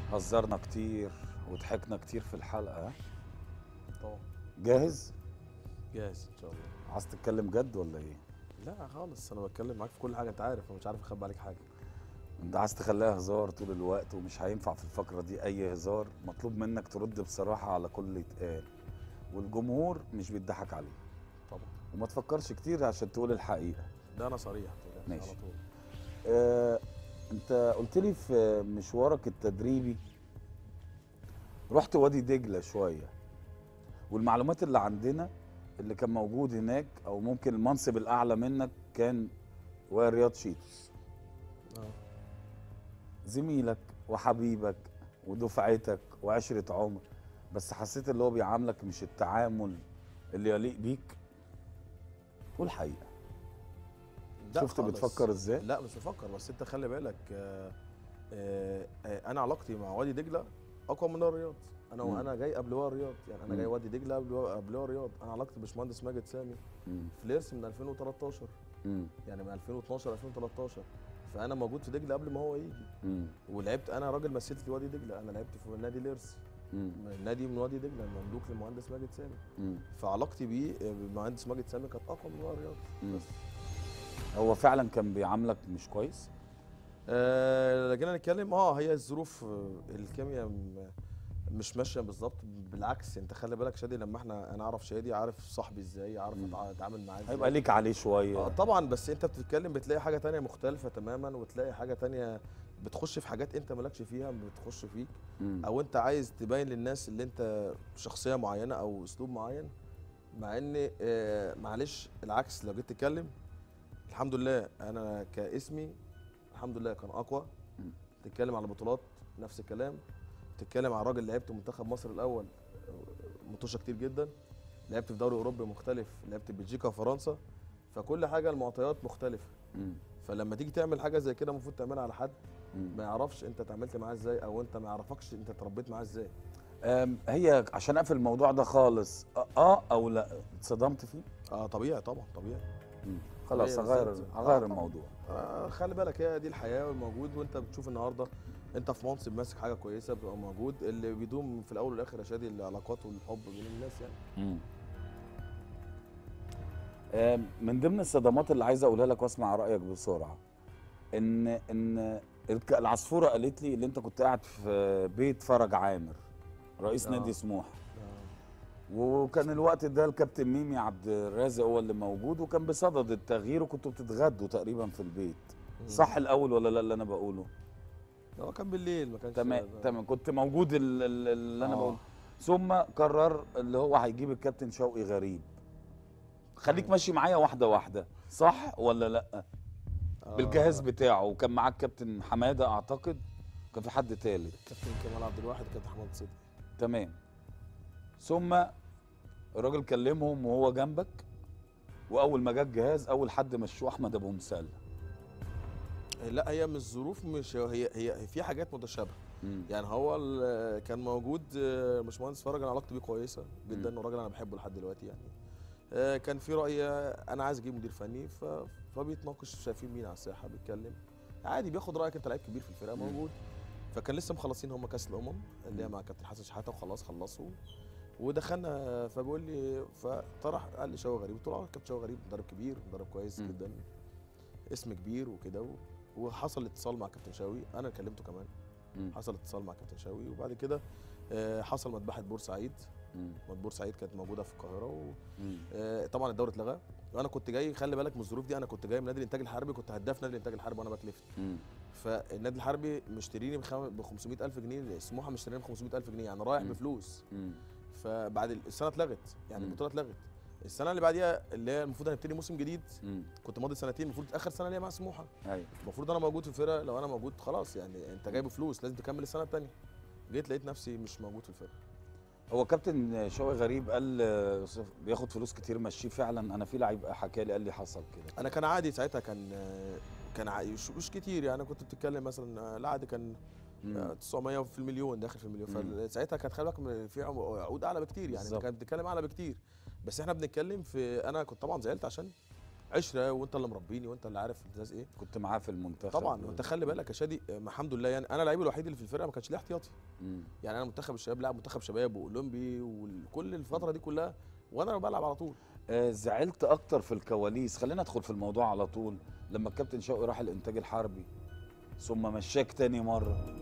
هزرنا كتير وضحكنا كتير في الحلقه ها؟ طبعا جاهز جاهز ان شاء الله عايز تتكلم جد ولا ايه لا خالص انا بتكلم معاك في كل حاجه انت عارف انا مش عارف اخبي عليك حاجه انت عايز تخليها هزار طول الوقت ومش هينفع في الفقره دي اي هزار مطلوب منك ترد بصراحه على كل اللي اتقال والجمهور مش بيضحك عليه طبعا وما تفكرش كتير عشان تقول الحقيقه ده انا صريح ما تقلقش، ماشي. على طول آه، انت قلت لي في مشوارك التدريبي رحت وادي دجله شويه والمعلومات اللي عندنا اللي كان موجود هناك او ممكن المنصب الاعلى منك كان وائل رياض شيتوس اه زميلك وحبيبك ودفعتك وعشره عمر بس حسيت اللي هو بيعاملك مش التعامل اللي يليق بيك قول حقيقه لا شفت خالص. بتفكر ازاي لا مش بفكر بس انت خلي بالك آه آه آه انا علاقتي مع وادي دجله اقوى من وادي الرياض انا مم. انا جاي قبل وادي الرياض يعني انا مم. جاي وادي دجله قبل وا- قبل وادي الرياض انا علاقتي بباشمهندس ماجد سامي مم. في الارث من 2013 مم. يعني من 2012 2013 فانا موجود في دجله قبل ما هو يجي مم. ولعبت انا راجل مثلت وادي دجله انا لعبت في نادي الارث مم. نادي من وادي دجله مملوك للمهندس ماجد سامي مم. فعلاقتي بيه آه، بالمهندس ماجد سامي كانت اقوى من وادي الرياض مم. بس هو فعلا كان بيعاملك مش كويس آه لو جينا نتكلم اه هي الظروف آه، الكيمياء م- مش ماشيه بالظبط بالعكس انت خلي بالك شادي لما احنا انا اعرف شادي عارف صاحبي ازاي عارف مم. أتع- اتعامل معاه ازاي هيبقى ليك عليه شويه اه طبعا بس انت بتتكلم بتلاقي حاجه تانية مختلفه تماما وتلاقي حاجه تانية بتخش في حاجات انت مالكش فيها بتخش فيك مم. او انت عايز تبين للناس اللي انت شخصيه معينه او اسلوب معين مع ان آه، معلش العكس لو جيت تتكلم الحمد لله انا كاسمي الحمد لله كان اقوى مم. تتكلم على بطولات نفس الكلام تتكلم على راجل لعبت منتخب مصر الاول آه، مطوشه كتير جدا لعبت في دوري اوروبي مختلف لعبت بلجيكا وفرنسا فكل حاجه المعطيات مختلفه مم. فلما تيجي تعمل حاجه زي كده المفروض تعملها على حد مم. ما يعرفش انت اتعاملت معاه ازاي او انت ما يعرفكش انت اتربيت معاه ازاي أم، هي عشان اقفل الموضوع ده خالص اه, آه او لا اتصدمت فيه اه طبيعي طبعا طبيعي مم. خلاص طبيعي هغير بالظبط. هغير آه، الموضوع آه خلي بالك هي دي الحياه والموجود وانت بتشوف النهارده انت في منصب ماسك حاجه كويسه بتبقى موجود اللي بيدوم في الاول والاخر يا شادي العلاقات والحب بين الناس يعني مم. أم، من ضمن الصدمات اللي عايز اقولها لك واسمع رايك بسرعه ان ان الك- العصفوره قالت لي اللي انت كنت قاعد في بيت فرج عامر رئيس آه. نادي سموحه وكان الوقت ده الكابتن ميمي عبد الرازق هو اللي موجود وكان بصدد التغيير وكنتوا بتتغدوا تقريبا في البيت صح الاول ولا لا اللي انا بقوله هو كان بالليل ما كانش تمام تمام كنت موجود ال- ال- اللي انا آه. بقوله ثم قرر اللي هو هيجيب الكابتن شوقي غريب خليك تمام. ماشي معايا واحده واحده صح ولا لا آه، بالجهاز بتاعه وكان معاك كابتن حماده اعتقد كان في حد تالت كابتن كمال عبد الواحد كابتن حماد صدقي تمام ثم الراجل كلمهم وهو جنبك واول ما جه الجهاز اول حد مشوه احمد ابو مسلم لا هي مش ظروف مش هي هي في حاجات متشابهه مم. يعني هو ال- كان موجود آه، باشمهندس فرج انا علاقتي بيه كويسه مم. جدا وراجل انا بحبه لحد دلوقتي يعني آه، كان في راي آه، انا عايز اجيب مدير فني ف... فبيتناقش شايفين مين على الساحه بيتكلم عادي بياخد رايك انت لعيب كبير في الفرقه مم. موجود فكان لسه مخلصين هم كاس الامم اللي هي مم. مع كابتن حسن شحاته وخلاص خلصوا ودخلنا فبيقول لي فطرح قال لي شوقي غريب قلت له اه كابتن شوقي غريب مدرب كبير مدرب كويس مم. جدا اسم كبير وكده و... وحصل اتصال مع كابتن شوقي انا كلمته كمان مم. حصل اتصال مع كابتن شوقي وبعد كده آه، حصل مذبحه بورسعيد مم. مذبحة بورسعيد كانت موجوده في القاهره مم. وطبعا الدوري اتلغى وانا كنت جاي خلي بالك من الظروف دي انا كنت جاي من نادي الانتاج الحربي كنت هداف نادي الانتاج الحربي وانا باك ليفت مم. فالنادي الحربي مشتريني ب 500000 جنيه سموحه مشتريني ب 500000 جنيه يعني رايح مم. بفلوس مم. فبعد ال- السنه اتلغت يعني مم. البطوله اتلغت السنه اللي بعديها اللي هي المفروض هنبتدي موسم جديد مم. كنت ماضي سنتين المفروض اخر سنه ليا مع سموحه ايوه المفروض انا موجود في الفرقه لو انا موجود خلاص يعني انت جايب فلوس لازم تكمل السنه الثانيه جيت لقيت نفسي مش موجود في الفرقه هو كابتن شوقي غريب قال آه، صف- بياخد فلوس كتير مشيه فعلا انا في لعيب حكى لي قال لي حصل كده انا كان عادي ساعتها كان كان ع- مش مش كتير يعني كنت بتتكلم مثلا العقد كان مم. 900 في المليون داخل في المليون مم. فساعتها كانت خلي بالك من- في عقود اعلى بكتير يعني بالظبط. انت كانت بتتكلم اعلى بكتير بس احنا بنتكلم في انا كنت طبعا زعلت عشان عشره وانت اللي مربيني وانت اللي عارف الازاز ايه كنت معاه في المنتخب طبعا وانت خلي بالك يا شادي آه، الحمد لله يعني انا اللعيب الوحيد اللي في الفرقه ما كانش ليه احتياطي مم. يعني انا منتخب الشباب لاعب منتخب شباب واولمبي وكل الفتره دي كلها وانا بلعب على طول آه زعلت اكتر في الكواليس خلينا ندخل في الموضوع على طول لما الكابتن شوقي راح الانتاج الحربي ثم مشاك تاني مره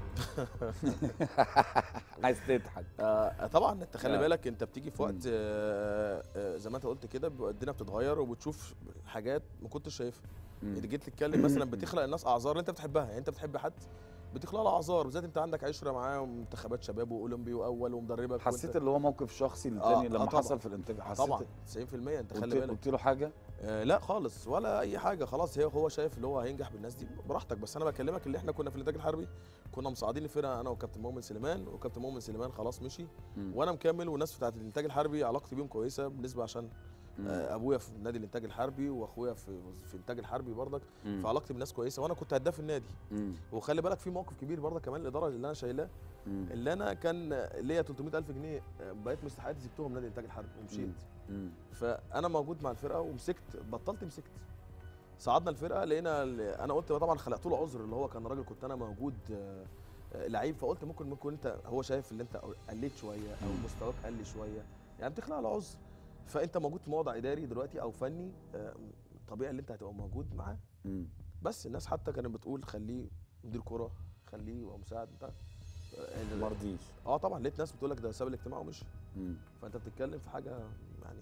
عايز تضحك آه طبعا انت خلي آه. بالك انت بتيجي في مم. وقت آه آه زي ما انت قلت كده بيبقى الدنيا بتتغير وبتشوف حاجات ما كنتش شايفها مم. انت جيت تتكلم مثلا بتخلق الناس اعذار اللي انت بتحبها يعني انت بتحب حد بتخلق له اعذار بالذات انت عندك عشره معاه ومنتخبات شباب واولمبي واول ومدربك حسيت وانت- اللي هو موقف شخصي آه، للتاني آه لما طبعاً. حصل في الانتاج حسيت طبعا 90% انت قلت, خلي بالك قلت له حاجه آه لا خالص ولا اي حاجه خلاص هي هو شايف اللي هو هينجح بالناس دي براحتك بس انا بكلمك اللي احنا كنا في الانتاج الحربي كنا مصعدين الفرقه انا وكابتن مؤمن سليمان وكابتن مؤمن سليمان خلاص مشي مم. وانا مكمل والناس بتاعت الانتاج الحربي علاقتي بيهم كويسه بالنسبه عشان مم. آه، ابويا في نادي الانتاج الحربي واخويا في في الانتاج الحربي برضك مم. فعلاقتي بالناس كويسه وانا كنت هداف النادي مم. وخلي بالك في موقف كبير برضك كمان الاداره اللي انا شايلاه مم. اللي انا كان ليا 300000 جنيه آه، بقيت مستحقاتي سبتهم نادي الانتاج الحربي ومشيت مم. فانا موجود مع الفرقه ومسكت بطلت مسكت صعدنا الفرقه لقينا ال- انا قلت طبعا خلقت له عذر اللي هو كان راجل كنت انا موجود آه، آه، لعيب فقلت ممكن ممكن انت هو شايف اللي انت قليت شويه او مم. مستواك قل شويه يعني بتخلق له عذر فانت موجود في موضع اداري دلوقتي او فني آه، طبيعي اللي انت هتبقى موجود معاه مم. بس الناس حتى كانت بتقول خليه مدير كوره خليه يبقى مساعد بتاع آه، ما رضيش اه طبعا لقيت ناس بتقول لك ده ساب الاجتماع ومشي مم. فانت بتتكلم في حاجه يعني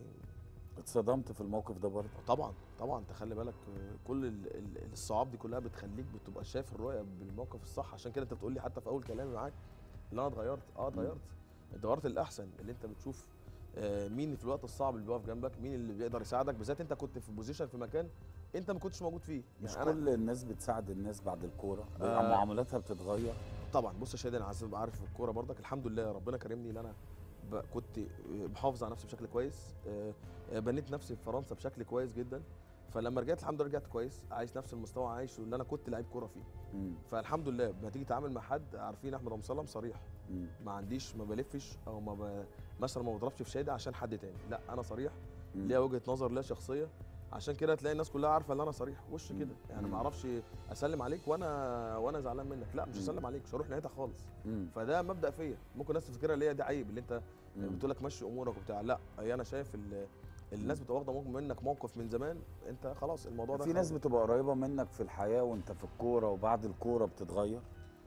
اتصدمت في الموقف ده برضه طبعا طبعا تخلي بالك آه، كل ال- ال- الصعاب دي كلها بتخليك بتبقى شايف الرؤيه بالموقف الصح عشان كده انت بتقول لي حتى في اول كلامي معاك اللي انا اتغيرت اه اتغيرت اتغيرت للاحسن اللي انت بتشوف آه، مين في الوقت الصعب اللي بيقف جنبك مين اللي بيقدر يساعدك بالذات انت كنت في بوزيشن في مكان انت ما كنتش موجود فيه مش يعني أنا كل الناس بتساعد الناس بعد الكوره بيبقى آه. معاملاتها بتتغير طبعا بص يا شادي انا عايز ابقى عارف في الكوره برضك الحمد لله ربنا كرمني ان انا ب- كنت محافظ على نفسي بشكل كويس آه، آه، بنيت نفسي في فرنسا بشكل كويس جدا فلما رجعت الحمد لله رجعت كويس عايش نفس المستوى عايشه اللي انا كنت لعيب كوره فيه مم. فالحمد لله لما تيجي تتعامل مع حد عارفين احمد ابو مسلم صريح مم. ما عنديش ما بلفش او ما ب... مثلا ما بضربش في شادي عشان حد تاني لا انا صريح مم. ليا وجهه نظر ليا شخصيه عشان كده تلاقي الناس كلها عارفه ان انا صريح وش مم. كده يعني مم. ما اعرفش اسلم عليك وانا وانا زعلان منك لا مش مم. هسلم عليك مش هروح ناحيتك خالص مم. فده مبدا فيا ممكن الناس تفكرها اللي هي دي عيب اللي انت مم. بتقول لك مشي امورك وبتاع لا هي انا شايف ال- الناس بتبقى واخده ممكن منك موقف من زمان انت خلاص الموضوع ده في ناس خلاص. بتبقى قريبه منك في الحياه وانت في الكوره وبعد الكوره بتتغير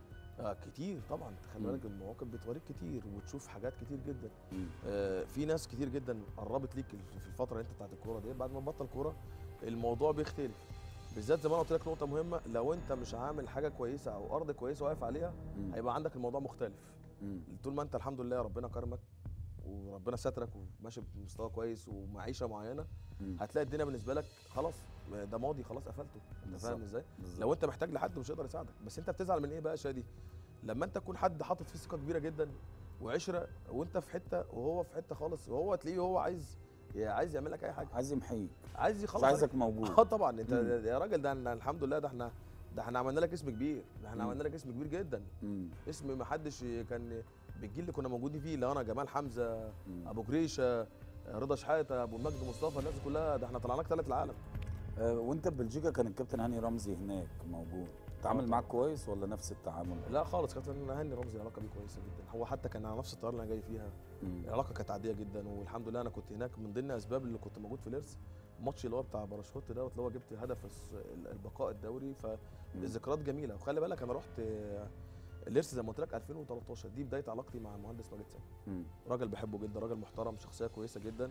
آه كتير طبعا خلي مم. بالك المواقف بتوريك كتير وتشوف حاجات كتير جدا مم. آه في ناس كتير جدا قربت ليك في الفتره اللي انت بتاعت الكوره دي بعد ما تبطل كوره الموضوع بيختلف بالذات زي ما انا قلت لك نقطه مهمه لو انت مش عامل حاجه كويسه او ارض كويسه واقف عليها مم. هيبقى عندك الموضوع مختلف مم. طول ما انت الحمد لله ربنا كرمك وربنا سترك وماشي بمستوى كويس ومعيشه معينه مم. هتلاقي الدنيا بالنسبه لك خلاص ده ماضي خلاص قفلته انت فاهم بالظبط. ازاي بالظبط. لو انت محتاج لحد مش هيقدر يساعدك بس انت بتزعل من ايه بقى يا شادي لما انت تكون حد حاطط فيه ثقه كبيره جدا وعشره وانت في حته وهو في حته خالص وهو تلاقيه هو عايز عايز يعمل لك اي حاجه عايز يمحيك عايز مش يخلص عايزك عليك. موجود اه طبعا انت مم. يا راجل ده احنا الحمد لله ده احنا ده احنا عملنا لك اسم كبير ده احنا مم. عملنا لك اسم كبير جدا مم. اسم ما حدش كان بالجيل اللي كنا موجودين فيه اللي انا جمال حمزه مم. ابو جريشه رضا شحاته ابو المجد مصطفى الناس دي كلها ده احنا طلعناك ثلاث العالم آه، وانت في بلجيكا كان الكابتن هاني رمزي هناك موجود تعامل طبعا. معاك كويس ولا نفس التعامل لا خالص كابتن هاني رمزي العلاقه بيه كويسه جدا هو حتى كان على نفس الطياره اللي انا جاي فيها مم. العلاقه كانت عاديه جدا والحمد لله انا كنت هناك من ضمن اسباب اللي كنت موجود في الارث الماتش اللي هو بتاع باراشوت دوت اللي هو جبت هدف الس- البقاء الدوري فالذكريات جميله وخلي بالك انا رحت آه، الارث زي ما قلت لك 2013 دي بدايه علاقتي مع المهندس ماجد سامي مم. راجل بحبه جدا راجل محترم شخصيه كويسه جدا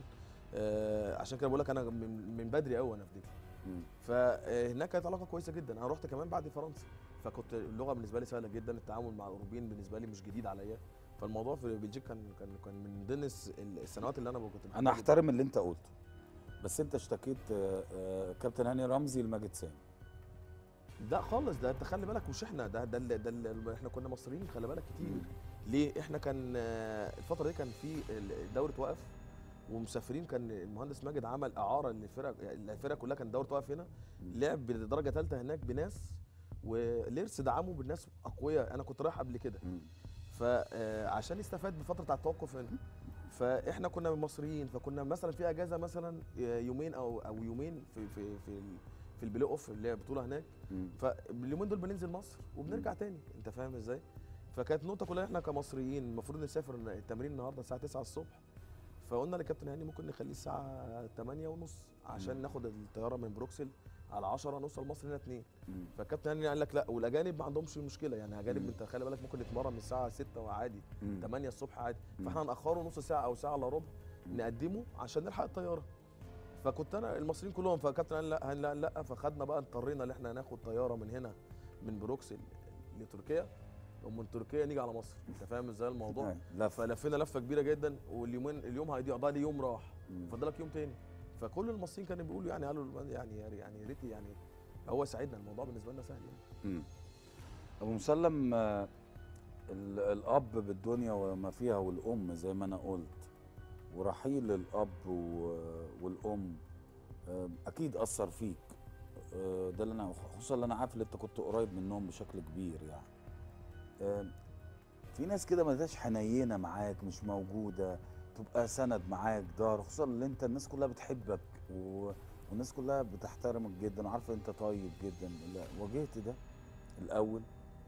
آه، عشان كده بقول لك انا من من بدري قوي انا في دجله مم. فهناك كانت علاقه كويسه جدا انا رحت كمان بعد فرنسا فكنت اللغه بالنسبه لي سهله جدا التعامل مع الاوروبيين بالنسبه لي مش جديد عليا فالموضوع في بلجيكا كان كان كان من ضمن الس- السنوات اللي انا كنت بحبها انا جداً. احترم اللي انت قلته بس انت اشتكيت آه، آه، كابتن هاني رمزي لماجد سامي لا خالص ده انت خلي بالك مش احنا ده ده, ال- ده ال- احنا كنا مصريين خلي بالك كتير مم. ليه احنا كان آه، الفتره دي كان في ال- دوره وقف ومسافرين كان المهندس ماجد عمل اعاره للفرق يعني الفرق كلها كان دوره وقف هنا مم. لعب بدرجه ثالثه هناك بناس واليرس دعمه بالناس اقوياء انا كنت رايح قبل كده مم. فعشان يستفاد بفتره على التوقف هنا فاحنا كنا مصريين فكنا مثلا في اجازه مثلا يومين او او يومين في في في ال- في البلاي اوف اللي هي بطوله هناك مم. فاليومين دول بننزل مصر وبنرجع تاني انت فاهم ازاي فكانت النقطه كلها احنا كمصريين المفروض نسافر التمرين النهارده الساعه 9 الصبح فقلنا لكابتن هاني ممكن نخليه الساعه 8 ونص عشان مم. ناخد الطياره من بروكسل على 10 نوصل مصر هنا 2 مم. فالكابتن هاني قال لك لا والاجانب ما عندهمش مشكله يعني اجانب مم. انت خلي بالك ممكن نتمرن من الساعه 6 وعادي مم. 8 الصبح عادي مم. فاحنا هنأخره نص ساعه او ساعه الا ربع مم. نقدمه عشان نلحق الطياره فكنت انا المصريين كلهم فكابتن قال لا لا لا فخدنا بقى اضطرينا ان احنا ناخد طياره من هنا من بروكسل لتركيا ومن تركيا نيجي على مصر انت فاهم ازاي الموضوع أيوة. لف فلفينا لفه كبيره جدا واليومين اليوم هيضيع ده لي يوم راح مم. فضلك يوم تاني فكل المصريين كانوا بيقولوا يعني قالوا يعني يعني يا ريت يعني هو ساعدنا الموضوع بالنسبه لنا سهل يعني مم. ابو مسلم آه، ال- الاب بالدنيا وما فيها والام زي ما انا قلت ورحيل الاب و- والام آه، اكيد اثر فيك آه، ده اللي انا خصوصا اللي انا عارف ان انت كنت قريب منهم بشكل كبير يعني آه، في ناس كده ما تبقاش حنينه معاك مش موجوده تبقى سند معاك ظهر خصوصا اللي انت الناس كلها بتحبك و... والناس كلها بتحترمك جدا وعارفه انت طيب جدا لا واجهت ده الاول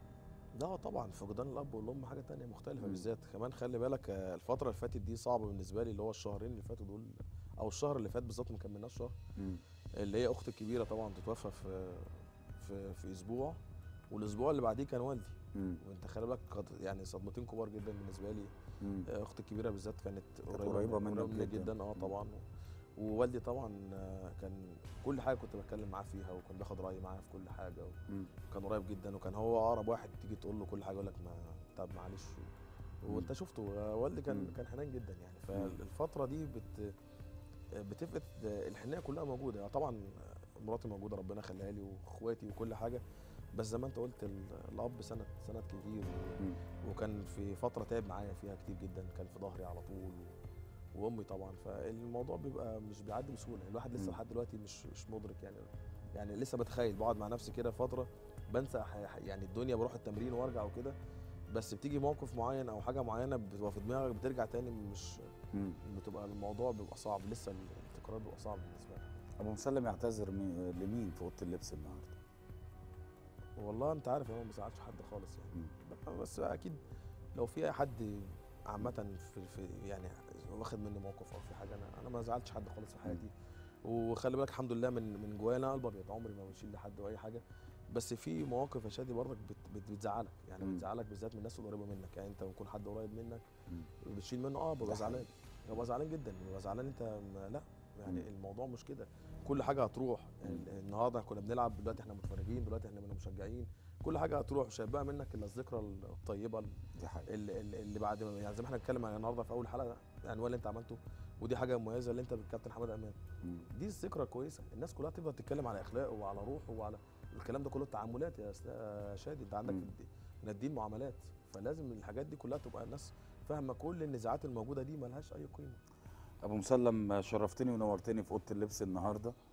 لا طبعا فقدان الاب والام حاجه تانية مختلفه مم. بالذات كمان خلي بالك آه، الفتره اللي فاتت دي صعبه بالنسبه لي اللي هو الشهرين اللي فاتوا دول او الشهر اللي فات بالظبط ما كملناش شهر مم. اللي هي اختي الكبيره طبعا تتوفى في في في اسبوع والاسبوع اللي بعديه كان والدي مم. وانت خلي بالك قد- يعني صدمتين كبار جدا بالنسبه لي مم. آه، اختي الكبيره بالذات كانت قريبه قريبة من- منك قريبة مني جداً. جدا اه مم. طبعا ووالدي طبعا آه، كان كل حاجه كنت بتكلم معاه فيها وكان بياخد رايي معايا في كل حاجه مم. كان قريب جدا وكان هو اقرب واحد تيجي تقول له كل حاجه يقول لك ما طب معلش وانت شفته آه، والدي كان مم. كان حنين جدا يعني مم. فالفتره دي بت بتفقد الحنيه كلها موجوده طبعا مراتي موجوده ربنا يخليها لي واخواتي وكل حاجه بس زي ما انت قلت ال- الاب سند سند كتير و- مم. وكان في فتره تعب معايا فيها كتير جدا كان في ظهري على طول و... وامي طبعا فالموضوع بيبقى مش بيعدي بسهوله الواحد لسه مم. لحد دلوقتي مش مش مدرك يعني يعني لسه بتخيل بقعد مع نفسي كده فتره بنسى ح- ح- يعني الدنيا بروح التمرين وارجع وكده بس بتيجي موقف معين او حاجه معينه بتبقى في دماغك بترجع تاني مش مم. بتبقى الموضوع بيبقى صعب لسه التكرار بيبقى صعب بالنسبه لي ابو مسلم يعتذر مي- لمين في اوضه اللبس النهارده والله انت عارف انا ما بزعلش حد خالص يعني مم. بس اكيد لو في اي حد عامة في, في يعني واخد مني موقف او في حاجة انا انا ما زعلتش حد خالص في حياتي وخلي بالك الحمد لله من من جوايا انا قلب ابيض عمري ما بشيل لحد واي حاجة بس في مواقف يا شادي برضك بت بت بتزعلك يعني مم. بتزعلك بالذات من الناس القريبة منك يعني انت بيكون حد قريب منك مم. بتشيل منه اه ده ببقى زعلان حقيقي. ببقى زعلان جدا ببقى زعلان انت ما لا يعني مم. الموضوع مش كده كل حاجه هتروح مم. ال- النهارده كنا بنلعب دلوقتي احنا متفرجين دلوقتي احنا بنبقى مشجعين كل حاجه هتروح مش هيبقى منك الا الذكرى الطيبه دي حقيقة اللي, اللي اللي بعد ما يعني زي ما احنا بنتكلم عن النهارده في اول حلقه العنوان اللي انت عملته ودي حاجه مميزه اللي انت بالكابتن حماد امان مم. دي الذكرى كويسه الناس كلها تفضل تتكلم على اخلاقه وعلى روحه وعلى الكلام ده كله التعاملات يا أستاذ- يا شادي انت عندك مم. في الد- من الدين معاملات فلازم الحاجات دي كلها تبقى الناس فاهمه كل النزاعات الموجوده دي ملهاش اي قيمه ابو مسلم شرفتني ونورتني في اوضه اللبس النهارده